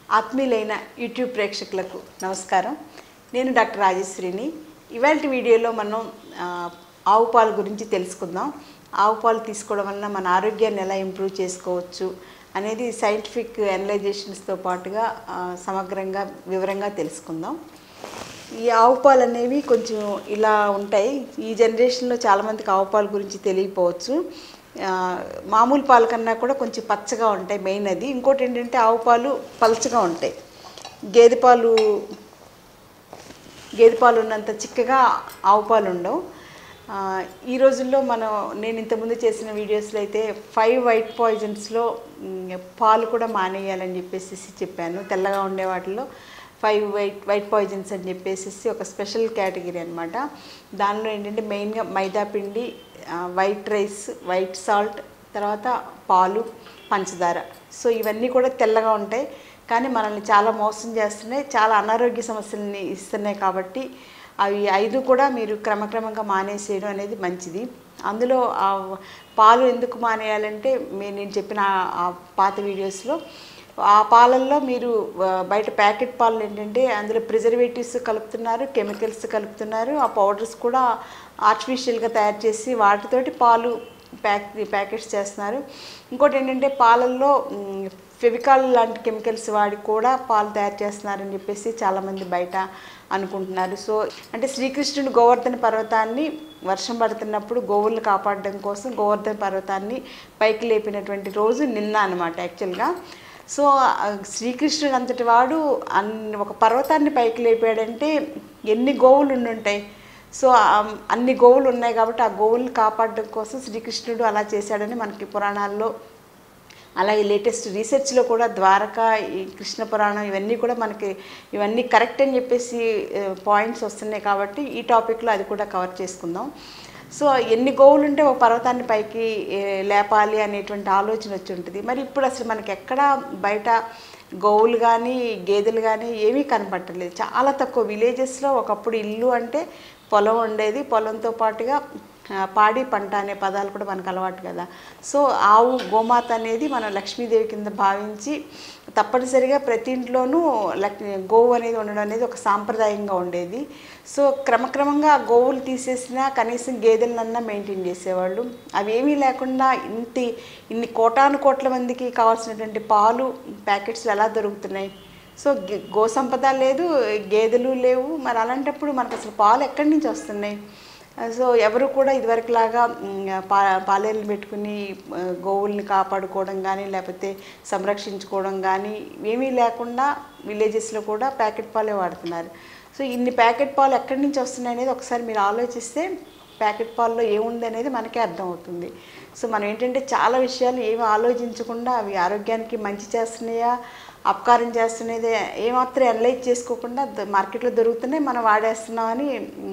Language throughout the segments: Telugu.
ఆత్మీయులైన యూట్యూబ్ ప్రేక్షకులకు నమస్కారం నేను డాక్టర్ రాజేశ్వరిని ఇవాళ వీడియోలో మనం ఆ, ఆవు పాలు గురించి తెలుసుకుందాం ఆవు పాలు తీసుకోవడం వలన మన ఆరోగ్యాన్ని ఎలా ఇంప్రూవ్ చేసుకోవచ్చు అనేది సైంటిఫిక్ అనలైజేషన్స్తో పాటుగా ఆ, సమగ్రంగా వివరంగా తెలుసుకుందాం ఈ ఆవు పాలు అనేవి కొంచెం ఇలా ఉంటాయి ఈ జనరేషన్లో చాలామందికి ఆవు పాలు గురించి తెలియకపోవచ్చు ఆ, మామూలు పాలు కన్నా కూడా కొంచెం పచ్చగా ఉంటాయి మెయిన్ అది ఇంకోటి ఏంటంటే ఆవు పాలు పలచగా ఉంటాయి గేదె పాలు గేదె పాలు ఉన్నంత చిక్కగా ఆవు పాలు ఉండవు ఆ, ఈ రోజుల్లో మనం నేను ఇంతకుముందు చేసిన వీడియోస్లో అయితే ఫైవ్ వైట్ పాయిజన్స్లో మ్, పాలు కూడా మానేయాలని చెప్పేసి చెప్పాను తెల్లగా ఉండే వాటిలో ఫైవ్ వైట్ వైట్ పాయిజన్స్ అని చెప్పేసి ఒక స్పెషల్ కేటగిరీ అనమాట దానిలో ఏంటంటే మెయిన్గా మైదా పిండి ఆ, వైట్ రైస్ వైట్ సాల్ట్ తర్వాత పాలు పంచదార సో ఇవన్నీ కూడా తెల్లగా ఉంటాయి కానీ మనల్ని చాలా మోసం చేస్తున్నాయి చాలా అనారోగ్య సమస్యలని ఇస్తున్నాయి కాబట్టి అవి ఐదు కూడా మీరు క్రమక్రమంగా మానేసేయడం అనేది మంచిది అందులో ఆ పాలు ఎందుకు మానేయాలంటే మీ నేను చెప్పిన ఆ- ఆ పాత వీడియోస్లో ఆ పాలల్లో మీరు ఆ, బయట ప్యాకెట్ పాలు ఏంటంటే అందులో ప్రిజర్వేటివ్స్ కలుపుతున్నారు కెమికల్స్ కలుపుతున్నారు ఆ పౌడర్స్ కూడా ఆర్టిఫిషియల్గా తయారు చేసి వాటితోటి పాలు ప్యాక్ ప్యాకెట్స్ చేస్తున్నారు ఇంకోటి ఏంటంటే పాలల్లో మ్, ఫెవికాల్ లాంటి కెమికల్స్ వాడి కూడా పాలు తయారు చేస్తున్నారని చెప్పేసి చాలామంది బయట అనుకుంటున్నారు సో అంటే శ్రీకృష్ణుడు గోవర్ధన పర్వతాన్ని వర్షం పడుతున్నప్పుడు గోవులను కాపాడడం కోసం గోవర్ధన పర్వతాన్ని పైకి లేపినటువంటి రోజు నిన్న అనమాట యాక్చువల్గా సో ఆ శ్రీకృష్ణుడు అంతటి వాడు అన్ని ఒక పర్వతాన్ని పైకి లేపాడంటే ఎన్ని గోవులు ఉండుంటాయి సో ఆ- అన్ని గోవులు ఉన్నాయి కాబట్టి ఆ గోవుల్ని కాపాడడం కోసం శ్రీకృష్ణుడు అలా చేశాడని మనకి పురాణాల్లో అలాగే లేటెస్ట్ రీసెర్చ్లో కూడా ద్వారకా ఈ కృష్ణ పురాణం ఇవన్నీ కూడా మనకి ఇవన్నీ కరెక్ట్ అని చెప్పేసి పాయింట్స్ వస్తున్నాయి కాబట్టి ఈ టాపిక్లో అది కూడా కవర్ చేసుకుందాం సో ఎన్ని గోవులు ఉంటే ఒక పర్వతాన్ని పైకి ఏ, లేపాలి అనేటువంటి ఆలోచన వచ్చి ఉంటుంది మరి ఇప్పుడు అసలు మనకి ఎక్కడ బయట గోవులు కానీ గేదెలు కానీ ఏమీ కనపట్టలేదు చాలా తక్కువ విలేజెస్లో ఒకప్పుడు ఇల్లు అంటే పొలం ఉండేది పొలంతో పాటుగా ఆ, పాడి పంట అనే పదాలు కూడా మనకు అలవాటు కదా సో ఆవు గోమాత అనేది మనం లక్ష్మీదేవి కింద భావించి తప్పనిసరిగా ప్రతి ఇంట్లోనూ లక్ గోవు అనేది ఉండడం అనేది ఒక సాంప్రదాయంగా ఉండేది సో క్రమక్రమంగా ఆ గోవులు తీసేసినా కనీసం గేదెలనన్నా మెయింటైన్ చేసేవాళ్ళు అవి ఏమీ లేకుండా ఇంటి ఇన్ని కోటాను కోట్ల మందికి కావాల్సినటువంటి పాలు ప్యాకెట్స్ ఎలా దొరుకుతున్నాయి సో గే- గో సంపద లేదు గేదెలు లేవు మరి అలాంటప్పుడు మనకు అసలు పాలు ఎక్కడి నుంచి వస్తున్నాయి సో ఎవరు కూడా ఇదివరకులాగా మ్, పా పాలేళ్ళు పెట్టుకుని ఆ, గోవుల్ని కాపాడుకోవడం కానీ లేకపోతే సంరక్షించుకోవడం కానీ ఏమీ లేకుండా విలేజెస్లో కూడా ప్యాకెట్ పాలే వాడుతున్నారు సో ఇన్ని ప్యాకెట్ పాలు ఎక్కడి నుంచి వస్తున్నాయి అనేది ఒకసారి మీరు ఆలోచిస్తే ప్యాకెట్ పాల్లో ఏముంది అనేది మనకే అర్థమవుతుంది సో మనం ఏంటంటే చాలా విషయాలు ఏమి ఆలోచించకుండా అవి ఆరోగ్యానికి మంచి చేస్తున్నాయా అపకారం చేస్తున్నది ఏమాత్రం అనలైజ్ చేసుకోకుండా ద- మార్కెట్లో దొరుకుతున్నాయి మనం వాడేస్తున్నామని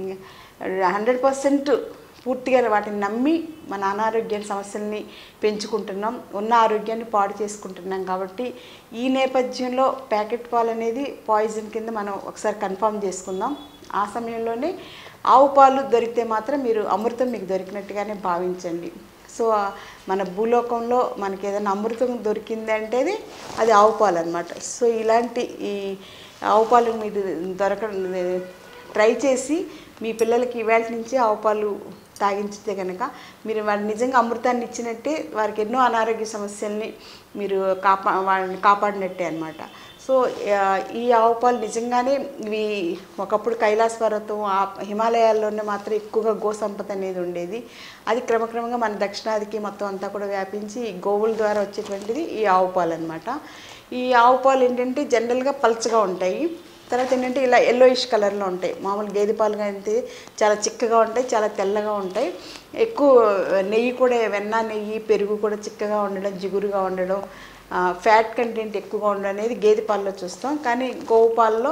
హండ్రెడ్ పర్సెంట్ పూర్తిగా వాటిని నమ్మి మన అనారోగ్య సమస్యల్ని పెంచుకుంటున్నాం ఉన్న ఆరోగ్యాన్ని పాడు చేసుకుంటున్నాం కాబట్టి ఈ నేపథ్యంలో ప్యాకెట్ పాలు అనేది పాయిజన్ కింద మనం ఒకసారి కన్ఫర్మ్ చేసుకుందాం ఆ సమయంలోనే ఆవు పాలు దొరికితే మాత్రం మీరు అమృతం మీకు దొరికినట్టుగానే భావించండి సో ఆ మన భూలోకంలో మనకి ఏదైనా అమృతం దొరికింది అంటే అది ఆవు పాలు అనమాట సో ఇలాంటి ఈ ఆవు పాలు మీరు దొరక ట్రై చేసి మీ పిల్లలకి ఇవాళ నుంచి ఆవు పాలు తాగించితే కనుక మీరు వారి నిజంగా అమృతాన్ని ఇచ్చినట్టే వారికి ఎన్నో అనారోగ్య సమస్యల్ని మీరు కాపా వాళ్ళని కాపాడినట్టే అనమాట సో ఆ, ఈ ఆవు పాలు నిజంగానే ఇవి ఒకప్పుడు కైలాస పర్వతం ఆ హిమాలయాల్లోనే మాత్రం ఎక్కువగా గో సంపద అనేది ఉండేది అది క్రమక్రమంగా మన దక్షిణాదికి మొత్తం అంతా కూడా వ్యాపించి ఈ గోవుల ద్వారా వచ్చేటువంటిది ఈ ఆవు పాలు అనమాట ఈ ఆవు పాలు ఏంటంటే జనరల్గా పల్చగా ఉంటాయి తర్వాత ఏంటంటే ఇలా ఎల్లోయిష్ కలర్లో ఉంటాయి మామూలు గేదె పాలు అయితే చాలా చిక్కగా ఉంటాయి చాలా తెల్లగా ఉంటాయి ఎక్కువ నెయ్యి కూడా వెన్న నెయ్యి పెరుగు కూడా చిక్కగా ఉండడం జిగురుగా ఉండడం ఫ్యాట్ కంటెంట్ ఎక్కువగా ఉండడం అనేది గేదె పాలలో చూస్తాం కానీ గోవు పాలలో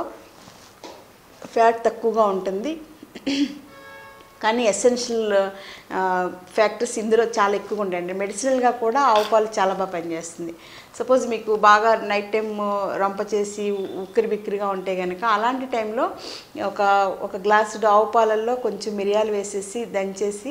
ఫ్యాట్ తక్కువగా ఉంటుంది కానీ ఎసెన్షియల్ ఫ్యాక్టర్స్ ఇందులో చాలా ఎక్కువగా ఉంటాయండి మెడిసినల్గా కూడా ఆవు పాలు చాలా బాగా పనిచేస్తుంది సపోజ్ మీకు బాగా నైట్ టైం రంప చేసి ఉక్కిరి బిక్కిరిగా ఉంటే కనుక అలాంటి టైంలో ఒక ఒక గ్లాసు ఆవు పాలల్లో కొంచెం మిరియాలు వేసేసి దంచేసి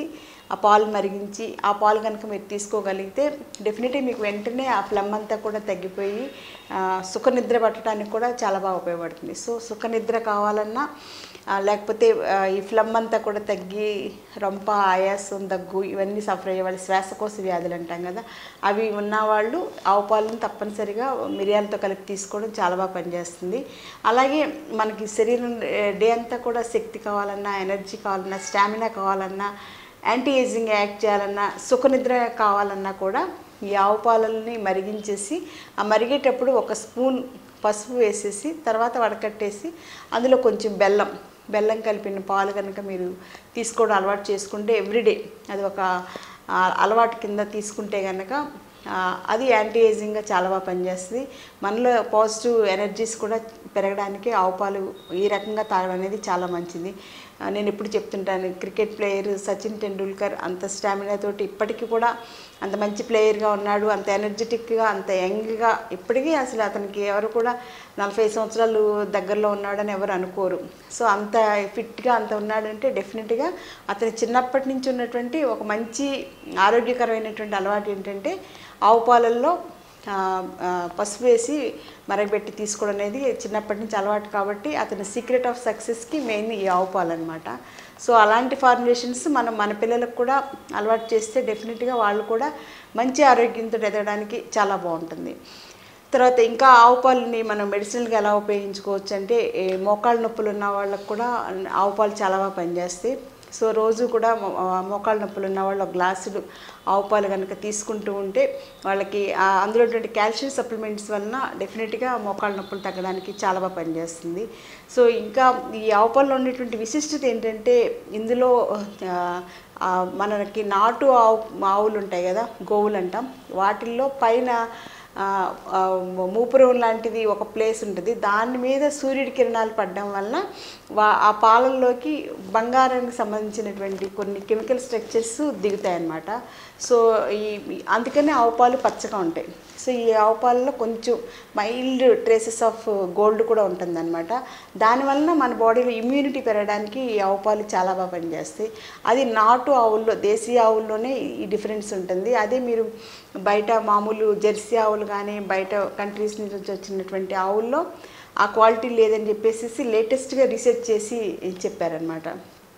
ఆ పాలు మరిగించి ఆ పాలు కనుక మీరు తీసుకోగలిగితే డెఫినెట్గా మీకు వెంటనే ఆ ఫ్లమ్ అంతా కూడా తగ్గిపోయి ఆ, సుఖనిద్ర పట్టడానికి కూడా చాలా బాగా ఉపయోగపడుతుంది సో సుఖనిద్ర కావాలన్నా ఆ, లేకపోతే ఆ, ఈ ఫ్లమ్ అంతా కూడా తగ్గి రొంప ఆయాసం దగ్గు ఇవన్నీ సఫర్ అయ్యే వాళ్ళు శ్వాసకోశ వ్యాధులు అంటాం కదా అవి ఉన్నవాళ్ళు ఆవు పాలను తప్పనిసరిగా మిరియాలతో కలిపి తీసుకోవడం చాలా బాగా పనిచేస్తుంది అలాగే మనకి శరీరం డే అంతా కూడా శక్తి కావాలన్నా ఎనర్జీ కావాలన్నా స్టామినా కావాలన్నా యాంటీ ఏజింగ్ యాక్ట్ చేయాలన్నా సుఖనిద్ర కావాలన్నా కూడా ఈ ఆవు పాలల్ని మరిగించేసి ఆ మరిగేటప్పుడు ఒక స్పూన్ పసుపు వేసేసి తర్వాత వడకట్టేసి అందులో కొంచెం బెల్లం బెల్లం కలిపిన పాలు కనుక మీరు తీసుకోవడం అలవాటు చేసుకుంటే ఎవ్రీడే అది ఒక ఆ, అలవాటు కింద తీసుకుంటే కనుక ఆ, అది యాంటీ ఏజింగ్గా చాలా బాగా పనిచేస్తుంది మనలో పాజిటివ్ ఎనర్జీస్ కూడా పెరగడానికి ఆవు పాలు ఈ రకంగా తాగడం అనేది చాలా మంచిది ఆ, నేను ఎప్పుడు చెప్తుంటాను క్రికెట్ ప్లేయర్ సచిన్ టెండూల్కర్ అంత స్టామినా తోటి ఇప్పటికీ కూడా అంత మంచి ప్లేయర్గా ఉన్నాడు అంత ఎనర్జెటిక్గా అంత యంగ్గా ఇప్పటికీ అసలు అతనికి ఎవరు కూడా నలభై సంవత్సరాలు దగ్గరలో ఉన్నాడని ఎవరు అనుకోరు సో అంత ఫిట్గా అంత ఉన్నాడంటే డెఫినెట్గా అతని చిన్నప్పటి నుంచి ఉన్నటువంటి ఒక మంచి ఆరోగ్యకరమైనటువంటి అలవాటు ఏంటంటే ఆవు పాలల్లో ఆ, ఆ, పసుపు వేసి మరగబెట్టి తీసుకోవడం అనేది చిన్నప్పటి నుంచి అలవాటు కాబట్టి అతని సీక్రెట్ ఆఫ్ సక్సెస్కి మెయిన్ ఈ ఆవు పాలు అనమాట సో అలాంటి ఫార్ములేషన్స్ మనం మన పిల్లలకు కూడా అలవాటు చేస్తే డెఫినెట్గా వాళ్ళు కూడా మంచి ఆరోగ్యంతో ఎదగడానికి చాలా బాగుంటుంది తర్వాత ఇంకా ఆవు పాలని మనం మెడిసిన్గా ఎలా ఉపయోగించుకోవచ్చు అంటే ఈ మోకాళ్ళ నొప్పులు ఉన్న వాళ్ళకు కూడా ఆవు పాలు చాలా బాగా పనిచేస్తాయి సో రోజు కూడా మో- ఆ మోకాళ్ళ నొప్పులు ఉన్న వాళ్ళు ఒక గ్లాసులు ఆవు పాలు కనుక తీసుకుంటూ ఉంటే వాళ్ళకి ఆ అందులో ఉన్నటువంటి కాల్షియం సప్లిమెంట్స్ వలన డెఫినెట్గా మోకాళ్ళ నొప్పులు తగ్గడానికి చాలా బాగా పనిచేస్తుంది సో ఇంకా ఈ ఆవు పాలలో ఉన్నటువంటి విశిష్టత ఏంటంటే ఇందులో ఆ, ఆ, మనకి నాటు ఆవు ఆవులు ఉంటాయి కదా గోవులు అంటాం వాటిల్లో పైన ఆ, ఆ, మూపురం లాంటిది ఒక ప్లేస్ ఉంటుంది దాని మీద సూర్యుడి కిరణాలు పడడం వల్ల వా ఆ పాలల్లోకి బంగారానికి సంబంధించినటువంటి కొన్ని కెమికల్ స్ట్రక్చర్స్ దిగుతాయి అన్నమాట సో ఈ అందుకనే ఆవు పాలు పచ్చగా ఉంటాయి సో ఈ ఆవు పాలలో కొంచెం మైల్డ్ ట్రేసెస్ ఆఫ్ గోల్డ్ కూడా ఉంటుందన్నమాట దానివల్ల మన బాడీలో ఇమ్యూనిటీ పెరగడానికి ఈ ఆవు పాలు చాలా బాగా పనిచేస్తాయి అది నాటు ఆవుల్లో దేశీయ ఆవుల్లోనే ఈ డిఫరెన్స్ ఉంటుంది అదే మీరు బయట మామూలు జెర్సీ ఆవులు కానీ బయట కంట్రీస్ నుంచి వచ్చినటువంటి ఆవుల్లో ఆ క్వాలిటీ లేదని చెప్పేసి లేటెస్ట్గా రీసెర్చ్ చేసి చెప్పారనమాట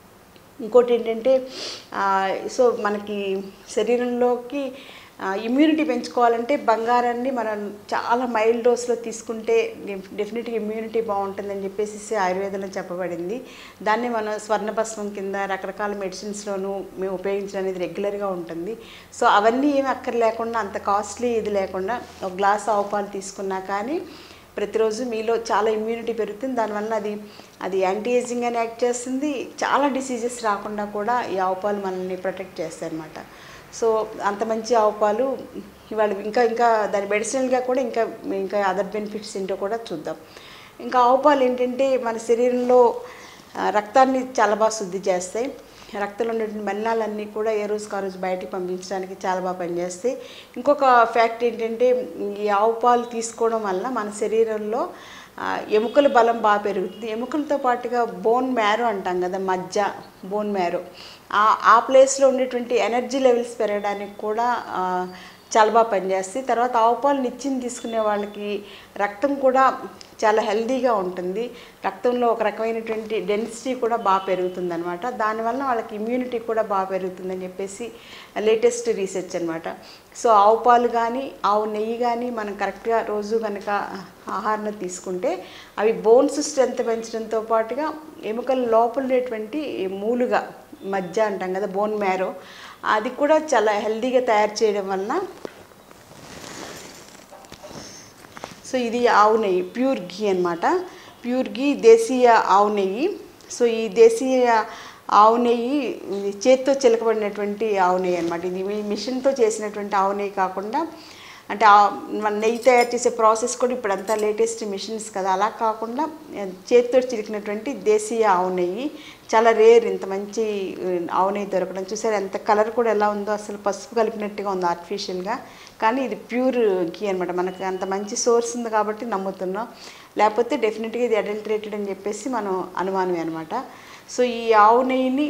ఇంకోటి ఏంటంటే ఆ, సో మనకి శరీరంలోకి ఇమ్యూనిటీ పెంచుకోవాలంటే బంగారాన్ని మనం చాలా మైల్డ్ డోస్లో తీసుకుంటే డెఫినెట్గా ఇమ్యూనిటీ బాగుంటుందని చెప్పేసి ఆయుర్వేదంలో చెప్పబడింది దాన్ని మనం స్వర్ణభస్మం కింద రకరకాల మెడిసిన్స్లోనూ మేము ఉపయోగించడం అనేది రెగ్యులర్గా ఉంటుంది సో అవన్నీ ఏమి అక్కర్లేకుండా అంత కాస్ట్లీ ఇది లేకుండా ఒక గ్లాస్ ఆవు పాలు తీసుకున్నా కానీ ప్రతిరోజు మీలో చాలా ఇమ్యూనిటీ పెరుగుతుంది దానివల్ల అది అది యాంటీ ఏజింగ్ అని యాక్ట్ చేస్తుంది చాలా డిసీజెస్ రాకుండా కూడా ఈ ఆవు పాలు మనల్ని ప్రొటెక్ట్ చేస్తాయి అనమాట సో అంత మంచి ఆవు పాలు ఇవాళ ఇంకా ఇంకా దాని మెడిసినల్గా కూడా ఇంకా ఇంకా అదర్ బెనిఫిట్స్ ఏంటో కూడా చూద్దాం ఇంకా ఆవు పాలు ఏంటంటే మన శరీరంలో ఆ, రక్తాన్ని చాలా బాగా శుద్ధి చేస్తాయి రక్తంలో ఉన్నటువంటి మలినాలన్నీ కూడా ఏ రోజుకి ఆ రోజు బయటికి పంపించడానికి చాలా బాగా పనిచేస్తాయి ఇంకొక ఫ్యాక్ట్ ఏంటంటే ఈ ఆవు పాలు తీసుకోవడం వల్ల మన శరీరంలో ఆ, ఎముకల బలం బాగా పెరుగుతుంది ఎముకలతో పాటుగా బోన్ మ్యారో అంటాం కదా మజ్జ బోన్ మ్యారో ఆ ఆ ప్లేస్లో ఉండేటువంటి ఎనర్జీ లెవెల్స్ పెరగడానికి కూడా ఆ, చాలా బాగా పనిచేస్తాయి తర్వాత ఆవు పాలు నిత్యం తీసుకునే వాళ్ళకి రక్తం కూడా చాలా హెల్దీగా ఉంటుంది రక్తంలో ఒక రకమైనటువంటి డెన్సిటీ కూడా బాగా పెరుగుతుంది అనమాట దానివల్ల వాళ్ళకి ఇమ్యూనిటీ కూడా బాగా పెరుగుతుందని చెప్పేసి లేటెస్ట్ రీసెర్చ్ అనమాట సో ఆవు పాలు కానీ ఆవు నెయ్యి కానీ మనం కరెక్ట్గా రోజు కనుక ఆహారం తీసుకుంటే అవి బోన్స్ స్ట్రెంత్ పెంచడంతో పాటుగా ఎముకల లోపల ఉండేటువంటి మూలుగా మజ్జ అంటాం కదా బోన్ మ్యారో అది కూడా చాలా హెల్దీగా తయారు చేయడం వలన సో ఇది ఆవు నెయ్యి ప్యూర్ ఘీ అనమాట ప్యూర్ ఘీ దేశీయ ఆవు నెయ్యి సో ఈ దేశీయ ఆవు నెయ్యి ఇది చేత్తో చిలకబడినటువంటి ఆవు నెయ్యి అనమాట ఇది మీ మిషన్తో చేసినటువంటి ఆవు నెయ్యి కాకుండా అంటే ఆ- మన నెయ్యి తయారు చేసే ప్రాసెస్ కూడా ఇప్పుడు అంతా లేటెస్ట్ మిషన్స్ కదా అలా కాకుండా ఆ, చేత్తో చిలికినటువంటి దేశీయ ఆవు నెయ్యి చాలా రేర్ ఇంత మంచి ఆ, ఆవు నెయ్యి దొరకడం చూసారు ఎంత కలర్ కూడా ఎలా ఉందో అసలు పసుపు కలిపినట్టుగా ఉంది ఆర్టిఫిషియల్గా కానీ ఇది ప్యూర్ ఘీ అనమాట మనకు అంత మంచి సోర్స్ ఉంది కాబట్టి నమ్ముతున్నాం లేకపోతే డెఫినెట్గా ఇది అడల్టరేటెడ్ అని చెప్పేసి మనం అనుమానమే అనమాట సో ఈ ఆవు నెయ్యిని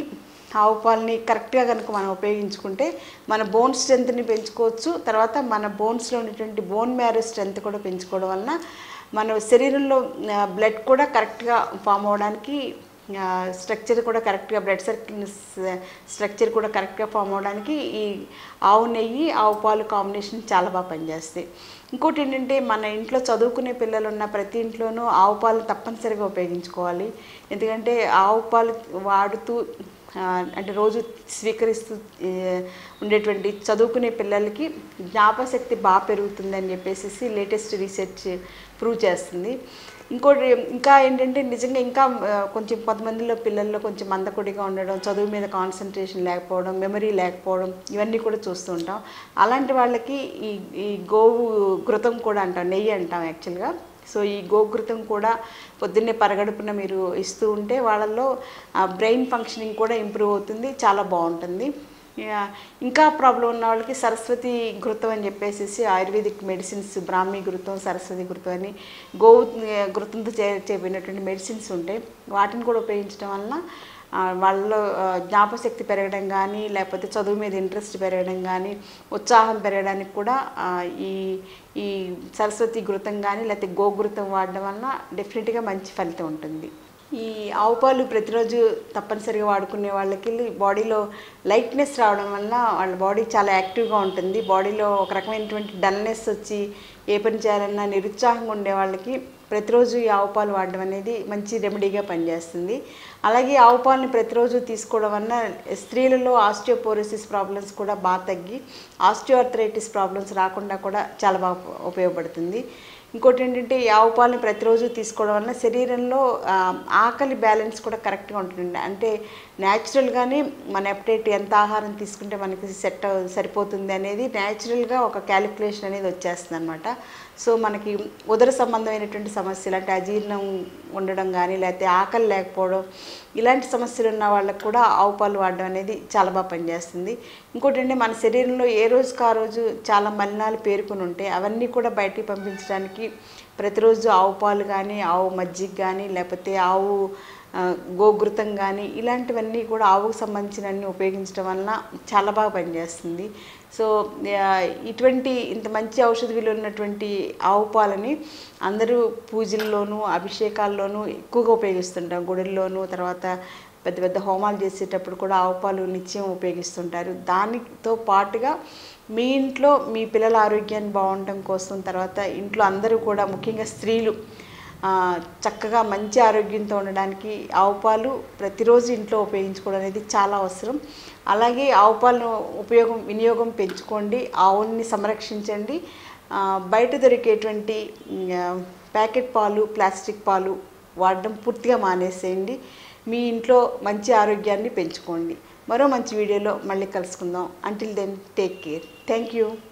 ఆవు పాలని కరెక్ట్గా కనుక మనం ఉపయోగించుకుంటే మన బోన్ స్ట్రెంత్ని పెంచుకోవచ్చు తర్వాత మన బోన్స్లో ఉన్నటువంటి బోన్ మ్యారో స్ట్రెంత్ కూడా పెంచుకోవడం వలన మన శరీరంలో బ్లడ్ కూడా కరెక్ట్గా ఫామ్ అవ్వడానికి స్ట్రక్చర్ కూడా కరెక్ట్గా బ్లడ్ సర్కిల్ స్ట్రక్చర్ కూడా కరెక్ట్గా ఫామ్ అవ్వడానికి ఈ ఆవు నెయ్యి ఆవు పాలు కాంబినేషన్ చాలా బాగా పనిచేస్తాయి ఇంకోటి ఏంటంటే మన ఇంట్లో చదువుకునే పిల్లలు ఉన్న ప్రతి ఇంట్లోనూ ఆవు పాలు తప్పనిసరిగా ఉపయోగించుకోవాలి ఎందుకంటే ఆవు పాలు వాడుతూ ఆ, అంటే రోజు స్వీకరిస్తూ ఏ, ఉండేటువంటి చదువుకునే పిల్లలకి జ్ఞాపశక్తి బాగా పెరుగుతుందని చెప్పేసి లేటెస్ట్ రీసెర్చ్ ప్రూవ్ చేస్తుంది ఇంకోటి ఇంకా ఏంటంటే నిజంగా ఇంకా ఆ, కొంచెం కొంతమందిలో పిల్లల్లో కొంచెం మందకొడిగా ఉండడం చదువు మీద కాన్సన్ట్రేషన్ లేకపోవడం మెమరీ లేకపోవడం ఇవన్నీ కూడా చూస్తూ ఉంటాం అలాంటి వాళ్ళకి ఈ ఈ గోవు ఘృతం కూడా అంటాం నెయ్యి అంటాం యాక్చువల్గా సో ఈ గోఘృతం కూడా పొద్దున్నే పరగడుపున మీరు ఇస్తూ ఉంటే వాళ్ళల్లో బ్రెయిన్ ఫంక్షనింగ్ కూడా ఇంప్రూవ్ అవుతుంది చాలా బాగుంటుంది యా, ఇంకా ప్రాబ్లం ఉన్న వాళ్ళకి సరస్వతి ఘృతం అని చెప్పేసి ఆయుర్వేదిక్ మెడిసిన్స్ బ్రాహ్మీ ఘృతం సరస్వతి ఘృతం అని గోవు ఘృతంతో చే చేయబడినటువంటి మెడిసిన్స్ ఉంటాయి వాటిని కూడా ఉపయోగించడం వలన ఆ, వాళ్ళలో ఆ, జ్ఞాపశక్తి పెరగడం కానీ లేకపోతే చదువు మీద ఇంట్రెస్ట్ పెరగడం కానీ ఉత్సాహం పెరగడానికి కూడా ఆ, ఈ ఈ సరస్వతి ఘృతం కానీ లేకపోతే గోఘృతం వాడడం వలన డెఫినెట్గా మంచి ఫలితం ఉంటుంది ఈ ఆవు పాలు ప్రతిరోజు తప్పనిసరిగా వాడుకునే వాళ్ళకి బాడీలో లైట్నెస్ రావడం వల్ల వాళ్ళ బాడీ చాలా యాక్టివ్గా ఉంటుంది బాడీలో ఒక రకమైనటువంటి డల్నెస్ వచ్చి ఏ పని చేయాలన్నా నిరుత్సాహంగా ఉండే వాళ్ళకి ప్రతిరోజు ఈ ఆవు పాలు వాడడం అనేది మంచి రెమెడీగా పనిచేస్తుంది అలాగే ఆవు పాలని ప్రతిరోజు తీసుకోవడం వల్ల స్త్రీలలో ఆస్టియోపోరోసిస్ ప్రాబ్లమ్స్ కూడా బాగా తగ్గి ఆస్టియోఆర్థరైటిస్ ప్రాబ్లమ్స్ రాకుండా కూడా చాలా బాగా ఉపయోగపడుతుంది ఇంకోటి ఏంటంటే ఈ ఆవు పాలని ప్రతిరోజు తీసుకోవడం వల్ల శరీరంలో ఆ, ఆకలి బ్యాలెన్స్ కూడా కరెక్ట్గా ఉంటుంది అంటే న్యాచురల్గానే మన ఎప్టైట్ ఎంత ఆహారం తీసుకుంటే మనకి సెట్ సరిపోతుంది అనేది న్యాచురల్గా ఒక క్యాలిక్యులేషన్ అనేది వచ్చేస్తుంది అనమాట సో మనకి ఉదర సంబంధమైనటువంటి సమస్యలు అంటే అజీర్ణం ఉండడం కానీ లేకపోతే ఆకలి లేకపోవడం ఇలాంటి సమస్యలు ఉన్న వాళ్ళకి కూడా ఆవు పాలు వాడడం అనేది చాలా బాగా పనిచేస్తుంది ఇంకోటి అంటే మన శరీరంలో ఏ రోజుకి ఆ రోజు చాలా మలినాలు పేరుకుని ఉంటాయి అవన్నీ కూడా బయటికి పంపించడానికి ప్రతిరోజు ఆవు పాలు కానీ ఆవు మజ్జిగ కానీ లేకపోతే ఆవు ఆ, గోఘృతం కానీ ఇలాంటివన్నీ కూడా ఆవుకు సంబంధించినవన్నీ ఉపయోగించడం వలన చాలా బాగా పనిచేస్తుంది సో ఆ, ఇటువంటి ఇంత మంచి ఔషధ విలువ ఉన్నటువంటి ఆవు పాలని అందరూ పూజల్లోనూ అభిషేకాల్లోనూ ఎక్కువగా ఉపయోగిస్తుంటాం గుడుల్లోనూ తర్వాత పెద్ద పెద్ద హోమాలు చేసేటప్పుడు కూడా ఆవు పాలు నిత్యం ఉపయోగిస్తుంటారు దానితో పాటుగా మీ ఇంట్లో మీ పిల్లల ఆరోగ్యాన్ని బాగుండటం కోసం తర్వాత ఇంట్లో అందరూ కూడా ముఖ్యంగా స్త్రీలు ఆ, చక్కగా మంచి ఆరోగ్యంతో ఉండడానికి ఆవు పాలు ప్రతిరోజు ఇంట్లో ఉపయోగించుకోవడం అనేది చాలా అవసరం అలాగే ఆవు పాలను ఉపయోగం వినియోగం పెంచుకోండి ఆవుల్ని సంరక్షించండి ఆ, బయట దొరికేటువంటి ఆ, ప్యాకెట్ పాలు ప్లాస్టిక్ పాలు వాడడం పూర్తిగా మానేసేయండి మీ ఇంట్లో మంచి ఆరోగ్యాన్ని పెంచుకోండి మరో మంచి వీడియోలో మళ్ళీ కలుసుకుందాం until then take care thank you